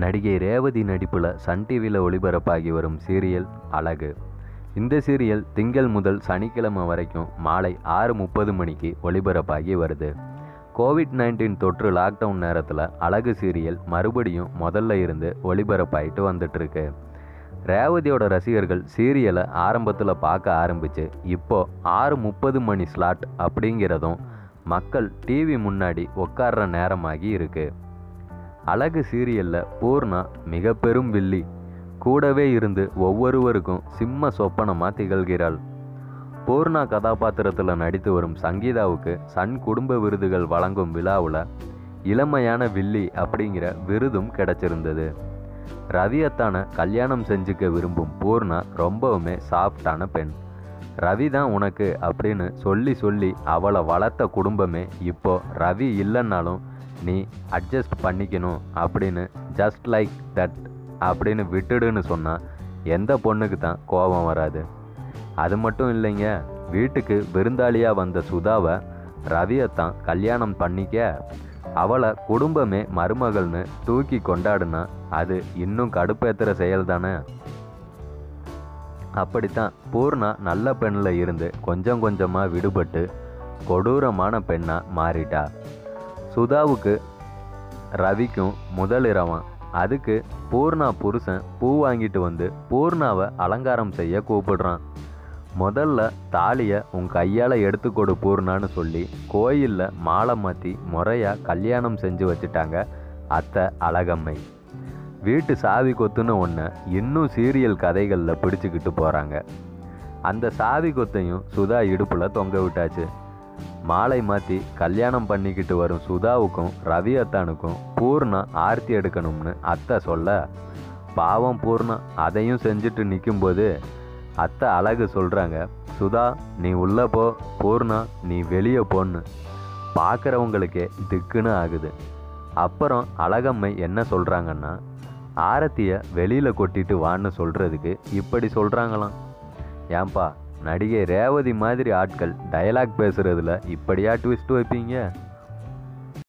நடிகை ரேவதி நடிப்பில் சன் டிவியில் ஒளிபரப்பாகி வரும் சீரியல் அழகு இந்த சீரியல் திங்கள் முதல் சனிக்கிழமை வரைக்கும் மாலை ஆறு முப்பது மணிக்கு ஒளிபரப்பாகி வருது கோவிட் நைன்டீன் தொற்று லாக்டவுன் நேரத்தில் அழகு சீரியல் மறுபடியும் முதல்ல இருந்து ஒளிபரப்பாயிட்டு வந்துட்டுருக்கு ரேவதியோட ரசிகர்கள் சீரியலை ஆரம்பத்தில் பார்க்க ஆரம்பித்து இப்போ ஆறு முப்பது மணி ஸ்லாட் அப்படிங்கிறதும் மக்கள் டிவி முன்னாடி உட்கார்ற நேரமாகி இருக்குது அழகு சீரியலில் பூர்ணா மிக பெரும் வில்லி கூடவே இருந்து ஒவ்வொருவருக்கும் சிம்ம சொப்பனமாக திகழ்கிறாள் பூர்ணா கதாபாத்திரத்தில் நடித்து வரும் சங்கீதாவுக்கு சன் குடும்ப விருதுகள் வழங்கும் விழாவில் இளமையான வில்லி அப்படிங்கிற விருதும் கிடைச்சிருந்தது ரவி அத்தானை கல்யாணம் செஞ்சுக்க விரும்பும் பூர்ணா ரொம்பவுமே சாஃப்டான பெண் ரவி தான் உனக்கு அப்படின்னு சொல்லி சொல்லி அவளை வளர்த்த குடும்பமே இப்போ ரவி இல்லைன்னாலும் நீ அட்ஜஸ்ட் பண்ணிக்கணும் அப்படின்னு ஜஸ்ட் லைக் தட் அப்படின்னு விட்டுடுன்னு சொன்னால் எந்த பொண்ணுக்கு தான் கோபம் வராது அது மட்டும் இல்லைங்க வீட்டுக்கு விருந்தாளியாக வந்த சுதாவை ரவியைத்தான் கல்யாணம் பண்ணிக்க அவளை குடும்பமே மருமகள்னு தூக்கி கொண்டாடுனா அது இன்னும் கடுப்பேற்றுற செயல் தானே அப்படித்தான் பூர்ணா நல்ல பெண்ணில் இருந்து கொஞ்சம் கொஞ்சமாக விடுபட்டு கொடூரமான பெண்ணாக மாறிட்டா சுதாவுக்கு ரவிக்கும் முதல் இரவன் அதுக்கு பூர்ணா புருஷன் பூ வாங்கிட்டு வந்து பூர்ணாவை அலங்காரம் செய்ய கூப்பிடுறான் முதல்ல தாலியை உன் கையால் எடுத்து கொடு பூர்ணான்னு சொல்லி கோயிலில் மாலை மாற்றி முறையாக கல்யாணம் செஞ்சு வச்சுட்டாங்க அத்தை அழகம்மை வீட்டு சாவி கொத்துன்னு ஒன்று இன்னும் சீரியல் கதைகளில் பிடிச்சிக்கிட்டு போகிறாங்க அந்த சாவி கொத்தையும் சுதா இடுப்பில் தொங்க விட்டாச்சு மாலை மாற்றி கல்யாணம் பண்ணிக்கிட்டு வரும் சுதாவுக்கும் ரவி அத்தானுக்கும் பூர்ணா ஆர்த்தி எடுக்கணும்னு அத்தை சொல்ல பாவம் பூர்ணா அதையும் செஞ்சுட்டு நிற்கும்போது அத்தை அழகு சொல்கிறாங்க சுதா நீ உள்ளே போ பூர்ணா நீ வெளியே போன்னு பார்க்குறவங்களுக்கே திக்குன்னு ஆகுது அப்புறம் அழகம்மை என்ன சொல்கிறாங்கன்னா ஆரத்தியை வெளியில் கொட்டிட்டு வான்னு சொல்கிறதுக்கு இப்படி சொல்கிறாங்களாம் ஏன்பா நடிகை ரேவதி மாதிரி ஆட்கள் டயலாக் பேசுகிறதுல இப்படியா ட்விஸ்ட் வைப்பீங்க